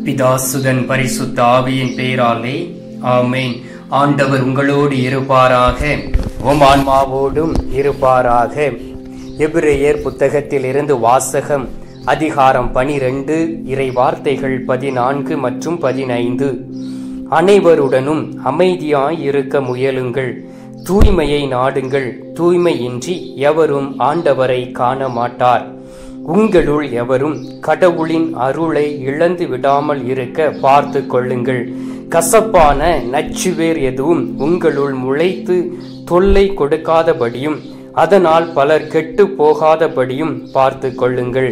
பிதாசுதன் பரிசுத்த ஆவியின் பெயராலே ஆமென் ஆண்டவர் உங்களோடு இருப்பாராக உம் ஆன்மாவோடும் இருப்பாராக எபிரேயர் புத்தகத்தில் இருந்து வாசகம் அதிகாரம் பனிரெண்டு இறை வார்த்தைகள் பதினான்கு மற்றும் பதினைந்து அனைவருடனும் அமைதியாய் இருக்க முயலுங்கள் தூய்மையை நாடுங்கள் தூய்மையின்றி எவரும் ஆண்டவரை காண மாட்டார் உங்களுள் எவரும் கடவுளின் அருளை இழந்து விடாமல் இருக்க பார்த்து கொள்ளுங்கள் கசப்பான நச்சுவேர் எதுவும் உங்களுள் முளைத்து தொல்லை கொடுக்காதபடியும் அதனால் பலர் கெட்டு போகாதபடியும் பார்த்து கொள்ளுங்கள்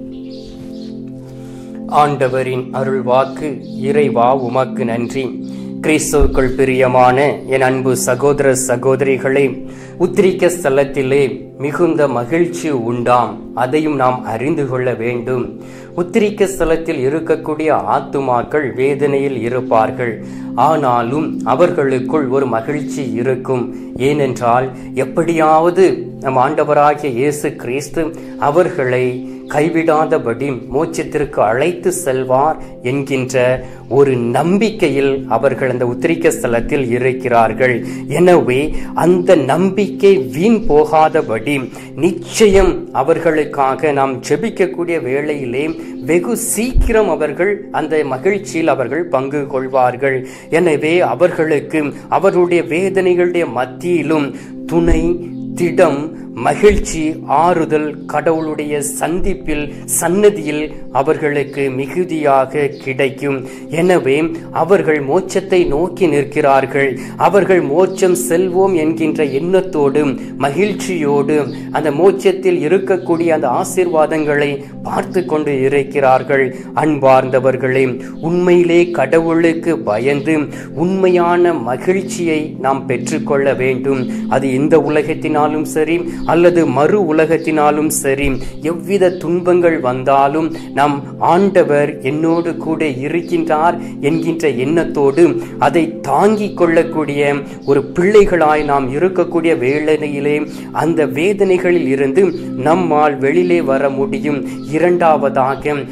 ஆண்டவரின் அருள்வாக்கு இறைவா உமக்கு நன்றி கிறிஸ்துவுக்குள் பிரியமான என் அன்பு சகோதர சகோதரிகளே உத்திரிக்க ஸ்தலத்திலே மிகுந்த மகிழ்ச்சி உண்டாம் அதையும் நாம் அறிந்து கொள்ள வேண்டும் உத்திரிக்க ஸ்தலத்தில் இருக்கக்கூடிய ஆத்துமாக்கள் வேதனையில் இருப்பார்கள் ஆனாலும் அவர்களுக்குள் ஒரு மகிழ்ச்சி இருக்கும் ஏனென்றால் எப்படியாவது நம் ஆண்டவராகிய இயேசு கிறிஸ்து அவர்களை கைவிடாதபடி மோட்சத்திற்கு அழைத்து செல்வார் என்கின்ற ஒரு நம்பிக்கையில் அவர்கள் அந்த உத்திரிக்க ஸ்தலத்தில் இருக்கிறார்கள் எனவே அந்த நம்பிக்கை வீண் போகாதபடி நிச்சயம் அவர்களுக்காக நாம் ஜெபிக்கக்கூடிய வேளையிலே வெகு சீக்கிரம் அவர்கள் அந்த மகிழ்ச்சியில் அவர்கள் பங்கு கொள்வார்கள் எனவே அவர்களுக்கு அவர்களுடைய வேதனைகளுடைய மத்தியிலும் துணை திடம் மகிழ்ச்சி ஆறுதல் கடவுளுடைய சந்திப்பில் சன்னதியில் அவர்களுக்கு மிகுதியாக கிடைக்கும் எனவே அவர்கள் மோட்சத்தை நோக்கி நிற்கிறார்கள் அவர்கள் மோட்சம் செல்வோம் என்கின்ற எண்ணத்தோடு மகிழ்ச்சியோடு அந்த மோட்சத்தில் இருக்கக்கூடிய அந்த ஆசீர்வாதங்களை பார்த்து கொண்டு இருக்கிறார்கள் அன்பார்ந்தவர்களே உண்மையிலே கடவுளுக்கு பயந்து உண்மையான மகிழ்ச்சியை நாம் பெற்றுக்கொள்ள வேண்டும் அது இந்த உலகத்தினாலும் சரி அல்லது மறு உலகத்தினாலும் சரி எவ்வித துன்பங்கள் வந்தாலும் நம் ஆண்டவர் என்னோடு கூட இருக்கின்றார் என்கின்ற எண்ணத்தோடு அதை தாங்கிக் கொள்ளக்கூடிய ஒரு பிள்ளைகளாய் நாம் இருக்கக்கூடிய வேதனையிலே அந்த வேதனைகளில் இருந்து நம்மால் வெளியிலே வர முடியும் இரண்டாவதாக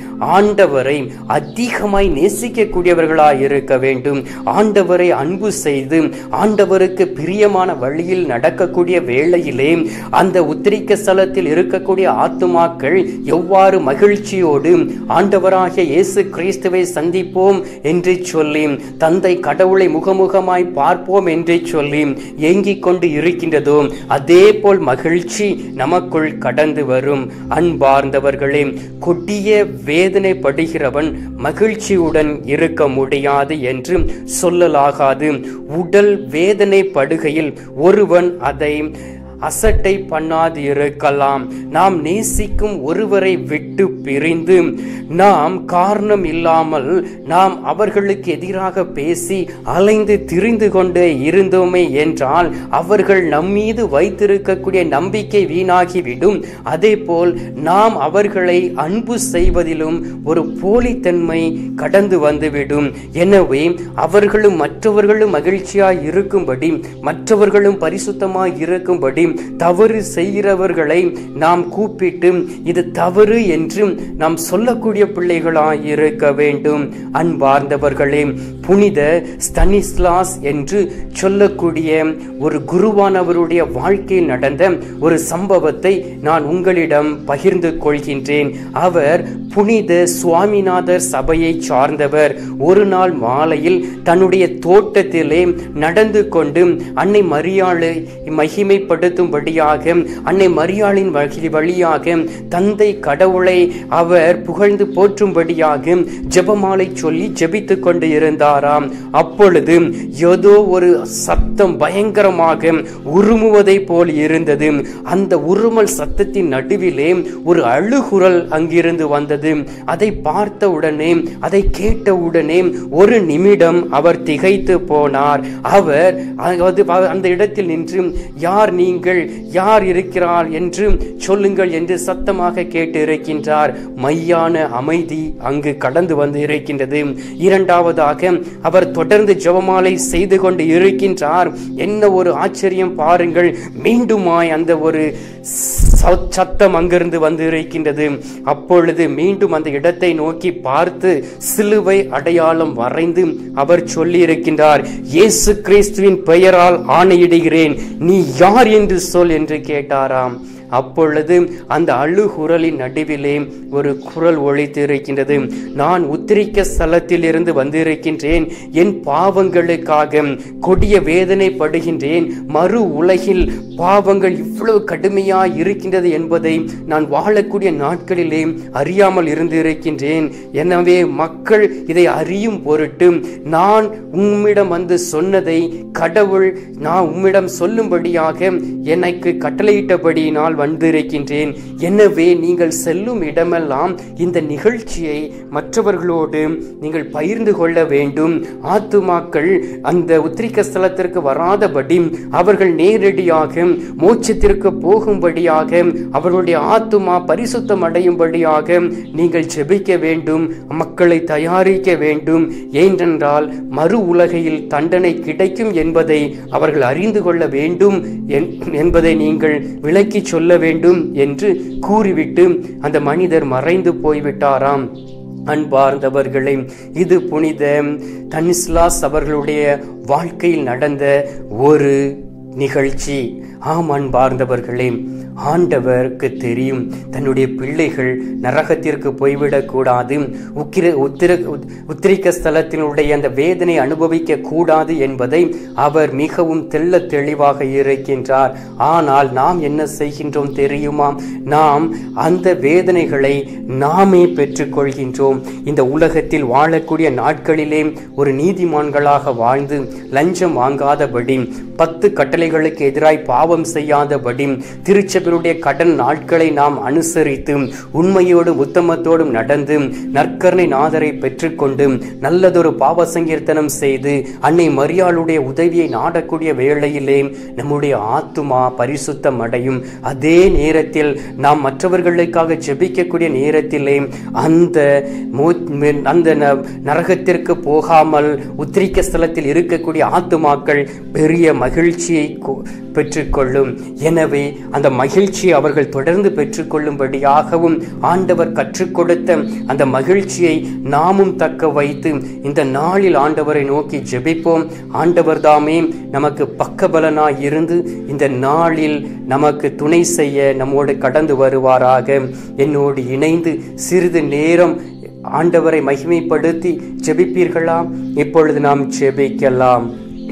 ஆண்டவரை அதிகமாய் நேசிக்கக்கூடியவர்களாய் இருக்க வேண்டும் ஆண்டவரை அன்பு செய்து ஆண்டவருக்கு பிரியமான வழியில் நடக்கக்கூடிய வேளையிலே அந்த உத்திரிக்க ஸ்தலத்தில் இருக்கக்கூடிய ஆத்துமாக்கள் எவ்வாறு மகிழ்ச்சியோடு ஆண்டவராகிய இயேசு கிறிஸ்துவை சந்திப்போம் என்று சொல்லி தந்தை கடவுளை முகமுகமாய் பார்ப்போம் என்று சொல்லி ஏங்கிக் கொண்டு இருக்கின்றதோ அதே போல் மகிழ்ச்சி நமக்குள் கடந்து வரும் அன்பார்ந்தவர்களே கொடிய வேதனைப்படுகிறவன் மகிழ்ச்சியுடன் இருக்க முடியாது என்று சொல்லலாகாது உடல் வேதனைப்படுகையில் ஒருவன் அதை அசட்டை பண்ணாது இருக்கலாம் நாம் நேசிக்கும் ஒருவரை விட்டு பிரிந்து நாம் காரணம் இல்லாமல் நாம் அவர்களுக்கு எதிராக பேசி அலைந்து திரிந்து கொண்டு இருந்தோமே என்றால் அவர்கள் நம்மீது வைத்திருக்கக்கூடிய நம்பிக்கை வீணாகிவிடும் அதே போல் நாம் அவர்களை அன்பு செய்வதிலும் ஒரு போலித்தன்மை கடந்து வந்துவிடும் எனவே அவர்களும் மற்றவர்களும் மகிழ்ச்சியாய் இருக்கும்படி மற்றவர்களும் பரிசுத்தமாய் இருக்கும்படி தவறு செய்கிறவர்களை நாம் கூப்பிட்டு இது தவறு என்று நாம் சொல்லக்கூடிய பிள்ளைகளாய் இருக்க வேண்டும் அன்பார்ந்தவர்களே புனித ஸ்தனிஸ்லாஸ் என்று சொல்லக்கூடிய ஒரு குருவானவருடைய வாழ்க்கையில் நடந்த ஒரு சம்பவத்தை நான் உங்களிடம் பகிர்ந்து கொள்கின்றேன் அவர் புனித சுவாமிநாதர் சபையை சார்ந்தவர் ஒரு நாள் மாலையில் தன்னுடைய தோட்டத்திலே நடந்து கொண்டு அன்னை மரியாளை மகிமைப்படுத்தும்படியாக அன்னை மரியாளின் வழியாக தந்தை கடவுளை அவர் புகழ்ந்து போற்றும்படியாக ஜெபமாலை சொல்லி ஜெபித்து கொண்டு இருந்தாராம் அப்பொழுது ஏதோ ஒரு சத்தம் பயங்கரமாக உருமுவதை போல் இருந்தது அந்த உருமல் சத்தத்தின் நடுவிலே ஒரு அழுகுரல் அங்கிருந்து வந்தது அதை பார்த்த உடனே அதை கேட்ட உடனே ஒரு நிமிடம் அவர் திகைத்து போனார் அவர் அந்த இடத்தில் நின்று யார் நீங்கள் யார் இருக்கிறார் என்று சொல்லுங்கள் என்று சத்தமாக கேட்டு இருக்கின்றார் மையான அமைதி அங்கு கடந்து வந்து இருக்கின்றது இரண்டாவதாக அவர் தொடர்ந்து ஜெபமாலை செய்து கொண்டு இருக்கின்றார் என்ன ஒரு ஆச்சரியம் பாருங்கள் மீண்டுமாய் அந்த ஒரு ச- சத்தம் அங்கிருந்து வந்து இருக்கின்றது அப்பொழுது மீண்டும் அந்த இடத்தை நோக்கி பார்த்து சிலுவை அடையாளம் வரைந்து அவர் சொல்லி இருக்கின்றார் இயேசு கிறிஸ்துவின் பெயரால் ஆணையிடுகிறேன் நீ யார் என்று சொல் என்று கேட்டாராம் அப்பொழுது அந்த அழுகுரலின் நடுவிலே ஒரு குரல் ஒழித்து இருக்கின்றது நான் உத்திரிக்க ஸ்தலத்தில் இருந்து வந்திருக்கின்றேன் என் பாவங்களுக்காக கொடிய வேதனைப்படுகின்றேன் மறு உலகில் பாவங்கள் இவ்வளவு கடுமையாய் இருக்கின்றது என்பதை நான் வாழக்கூடிய நாட்களிலே அறியாமல் இருந்திருக்கின்றேன் எனவே மக்கள் இதை அறியும் பொருட்டு நான் உம்மிடம் வந்து சொன்னதை கடவுள் நான் உம்மிடம் சொல்லும்படியாக எனக்கு கட்டளையிட்டபடியினால் வந்திருக்கின்றேன் எனவே நீங்கள் செல்லும் இடமெல்லாம் இந்த நிகழ்ச்சியை மற்றவர்களோடு நீங்கள் பகிர்ந்து கொள்ள வேண்டும் ஆத்துமாக்கள் அந்த உத்திரிக்க ஸ்தலத்திற்கு வராதபடி அவர்கள் நேரடியாக மோட்சத்திற்கு போகும்படியாக அவர்களுடைய ஆத்துமா பரிசுத்தம் அடையும்படியாக நீங்கள் ஜெபிக்க வேண்டும் மக்களை தயாரிக்க வேண்டும் ஏனென்றால் மறு உலகையில் தண்டனை கிடைக்கும் என்பதை அவர்கள் அறிந்து கொள்ள வேண்டும் என்- என்பதை நீங்கள் விளக்கி சொல்ல வேண்டும் என்று கூறிவிட்டு அந்த மனிதர் மறைந்து போய்விட்டாராம் அன்பார்ந்தவர்களே இது புனித தனிஸ்லாஸ் அவர்களுடைய வாழ்க்கையில் நடந்த ஒரு நிகழ்ச்சி ஆம் அன்பார்ந்தவர்களே ஆண்டவருக்கு தெரியும் தன்னுடைய பிள்ளைகள் நரகத்திற்கு போய்விடக் கூடாது உக்கிர உத்திர உத்- உத்திரிக்க ஸ்தலத்தினுடைய அந்த வேதனை அனுபவிக்க கூடாது என்பதை அவர் மிகவும் தெள்ள தெளிவாக இருக்கின்றார் ஆனால் நாம் என்ன செய்கின்றோம் தெரியுமா நாம் அந்த வேதனைகளை நாமே பெற்றுக்கொள்கின்றோம் இந்த உலகத்தில் வாழக்கூடிய நாட்களிலே ஒரு நீதிமான்களாக வாழ்ந்து லஞ்சம் வாங்காதபடி பத்து கட்டளைகளுக்கு எதிராய் பாவம் செய்யாதபடி திருச்சபையுடைய கடன் நாட்களை நாம் அனுசரித்து உண்மையோடும் உத்தமத்தோடும் நடந்து நற்கருணை நாதரை பெற்றுக்கொண்டு நல்லதொரு பாவ சங்கீர்த்தனம் செய்து அன்னை மரியாளுடைய உதவியை நாடக்கூடிய வேளையிலே நம்முடைய ஆத்துமா பரிசுத்தம் அடையும் அதே நேரத்தில் நாம் மற்றவர்களுக்காக ஜெபிக்கக்கூடிய நேரத்திலே அந்த மூ- அந்த ந- நரகத்திற்கு போகாமல் உத்திரிக்க ஸ்தலத்தில் இருக்கக்கூடிய ஆத்துமாக்கள் பெரிய மகிழ்ச்சியை கொ- பெற்றுக்கொள்ளும் எனவே அந்த மகிழ்ச்சியை அவர்கள் தொடர்ந்து பெற்றுக்கொள்ளும்படியாகவும் ஆண்டவர் கற்றுக் கொடுத்த அந்த மகிழ்ச்சியை நாமும் தக்க வைத்து இந்த நாளில் ஆண்டவரை நோக்கி ஜெபிப்போம் ஆண்டவர் தாமே நமக்கு பக்கபலனாய் இருந்து இந்த நாளில் நமக்கு துணை செய்ய நம்மோடு கடந்து வருவாராக என்னோடு இணைந்து சிறிது நேரம் ஆண்டவரை மகிமைப்படுத்தி ஜெபிப்பீர்களா இப்பொழுது நாம் ஜெபிக்கலாம்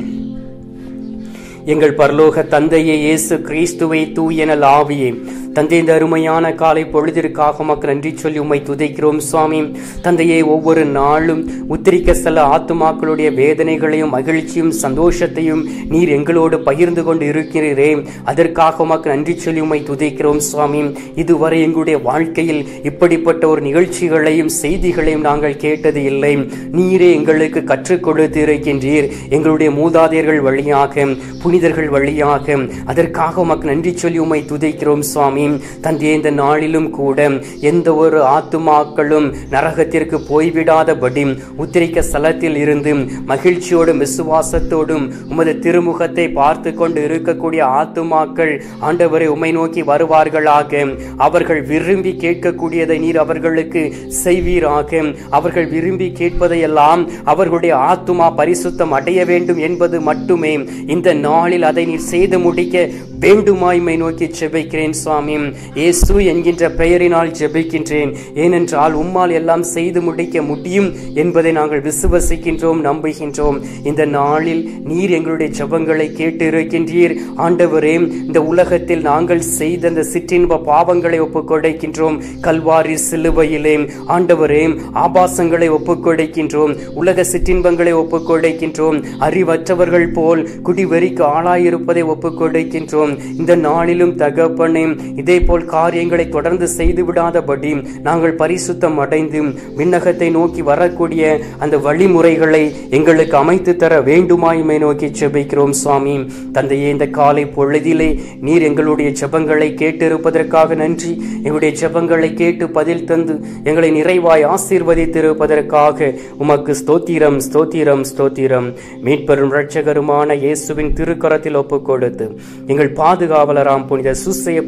எங்கள் பரலோக தந்தையே இயேசு கிறிஸ்துவை தூயனல் ஆவியே தந்தை இந்த அருமையான காலை பொழுதிற்காக உமக்கு நன்றி சொல்லி உம்மை துதைக்கிறோம் சுவாமி தந்தையே ஒவ்வொரு நாளும் உத்திரிக்க ஸ்தல ஆத்துமாக்களுடைய வேதனைகளையும் மகிழ்ச்சியும் சந்தோஷத்தையும் நீர் எங்களோடு பகிர்ந்து கொண்டு இருக்கிறீரே அதற்காக உமக்கு நன்றி சொல்லி உம்மை துதைக்கிறோம் சுவாமி இதுவரை எங்களுடைய வாழ்க்கையில் இப்படிப்பட்ட ஒரு நிகழ்ச்சிகளையும் செய்திகளையும் நாங்கள் கேட்டது இல்லை நீரே எங்களுக்கு கற்றுக் கொடுத்து இருக்கின்றீர் எங்களுடைய மூதாதையர்கள் வழியாக புனிதர்கள் வழியாக அதற்காக உமக்கு நன்றி சொல்லி உம்மை துதைக்கிறோம் சுவாமி தந்தையே இந்த நாளிலும் கூட எந்த ஒரு ஆத்துமாக்களும் நரகத்திற்கு போய்விடாதபடி உத்திரிக்க ஸ்தலத்தில் இருந்து மகிழ்ச்சியோடும் விசுவாசத்தோடும் உமது திருமுகத்தை பார்த்து கொண்டு இருக்கக்கூடிய ஆத்துமாக்கள் ஆண்டவரை உம்மை நோக்கி வருவார்களாக அவர்கள் விரும்பி கேட்கக்கூடியதை நீர் அவர்களுக்கு செய்வீராக அவர்கள் விரும்பி கேட்பதையெல்லாம் அவர்களுடைய ஆத்துமா பரிசுத்தம் அடைய வேண்டும் என்பது மட்டுமே இந்த நாளில் அதை நீர் செய்து முடிக்க வேண்டுமாய்மை நோக்கி ஜெபிக்கிறேன் சுவாமி இயேசு என்கின்ற பெயரினால் ஜெபிக்கின்றேன் ஏனென்றால் உம்மால் எல்லாம் செய்து முடிக்க முடியும் என்பதை நாங்கள் விசுவசிக்கின்றோம் நம்புகின்றோம் இந்த நாளில் நீர் எங்களுடைய ஜெபங்களை கேட்டு இருக்கின்றீர் ஆண்டவரே இந்த உலகத்தில் நாங்கள் செய்த அந்த சிற்றின்ப பாவங்களை ஒப்புக்கொடைக்கின்றோம் கல்வாரி சிலுவையிலே ஆண்டவரே ஆபாசங்களை ஒப்புக்கொடைக்கின்றோம் உலக சிற்றின்பங்களை ஒப்புக்கொடைக்கின்றோம் அறிவற்றவர்கள் போல் குடிவெறிக்கு ஆளாயிருப்பதை ஒப்புக்கொடைக்கின்றோம் இந்த நாளிலும் தகப்பனே இதே போல் காரியங்களை தொடர்ந்து செய்து விடாதபடி நாங்கள் பரிசுத்தம் அடைந்து விண்ணகத்தை நோக்கி வரக்கூடிய அந்த வழிமுறைகளை எங்களுக்கு அமைத்து தர வேண்டுமாயுமை நோக்கி ஜெபிக்கிறோம் சுவாமி தந்தையே இந்த காலை பொழுதிலே நீர் எங்களுடைய ஜெபங்களை கேட்டிருப்பதற்காக நன்றி எங்களுடைய ஜெபங்களை கேட்டு பதில் தந்து எங்களை நிறைவாய் ஆசீர்வதித்திருப்பதற்காக உமக்கு ஸ்தோத்திரம் ஸ்தோத்திரம் ஸ்தோத்திரம் மீட்பெரும் இரட்சகருமான இயேசுவின் திருக்கரத்தில் ஒப்புக் கொடுத்து எங்கள் பாதுகாவலராம் புனித சுசையப்பர் வழியாக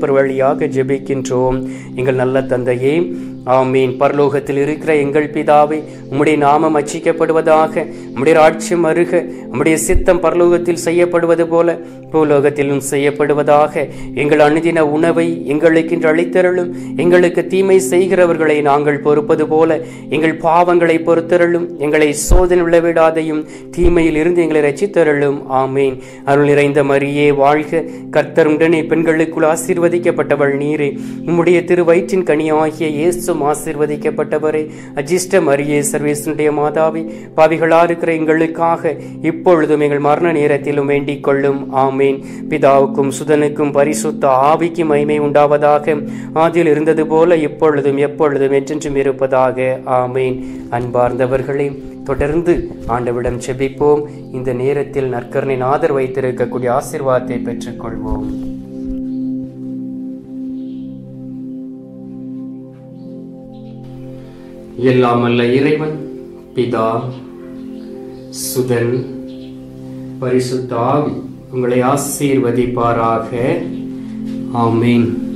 வழியாக ஜெபிக்கின்றோம் எங்கள் நல்ல தந்தையே ஆமீன் பரலோகத்தில் இருக்கிற எங்கள் பிதாவே உம்முடைய நாமம் அச்சிக்கப்படுவதாக உம்முடைய ராட்சியம் அருக உம்முடைய சித்தம் பரலோகத்தில் செய்யப்படுவது போல பூலோகத்திலும் செய்யப்படுவதாக எங்கள் அனுதின உணவை எங்களுக்கு இன்று அளித்தருளும் எங்களுக்கு தீமை செய்கிறவர்களை நாங்கள் பொறுப்பது போல எங்கள் பாவங்களை பொறுத்தருளும் எங்களை சோதனை விழவிடாதையும் தீமையில் இருந்து எங்களை ரசித்தருளும் ஆமேன் அருள் நிறைந்த மரியே வாழ்க கர்த்தருடனே பெண்களுக்குள் ஆசீர்வதிக்கப்பட்டவள் நீரே உம்முடைய திரு வயிற்றின் கனியாகிய இயேசும் ஆசீர்வதிக்கப்பட்டவரே அஜிஷ்ட மரியே சர்வேசனுடைய மாதாவே பாவிகளா இருக்கிற எங்களுக்காக இப்பொழுதும் எங்கள் மரண நேரத்திலும் வேண்டிக் கொள்ளும் ஆமேன் பிதாவுக்கும் சுதனுக்கும் பரிசுத்த ஆவிக்கும் மகிமை உண்டாவதாக ஆதியில் இருந்தது போல இப்பொழுதும் எப்பொழுதும் என்றென்றும் இருப்பதாக ஆமேன் அன்பார்ந்தவர்களே தொடர்ந்து ஆண்டவிடம் செபிப்போம் இந்த நேரத்தில் நற்கரனை ஆதர் வைத்திருக்கக்கூடிய ஆசீர்வாதத்தை பெற்றுக்கொள்வோம் எல்லாம் அல்ல இறைவன் பிதா சுதன் பரிசுத்த ஆவி உங்களை ஆசீர்வதிப்பாராக ஆமீன்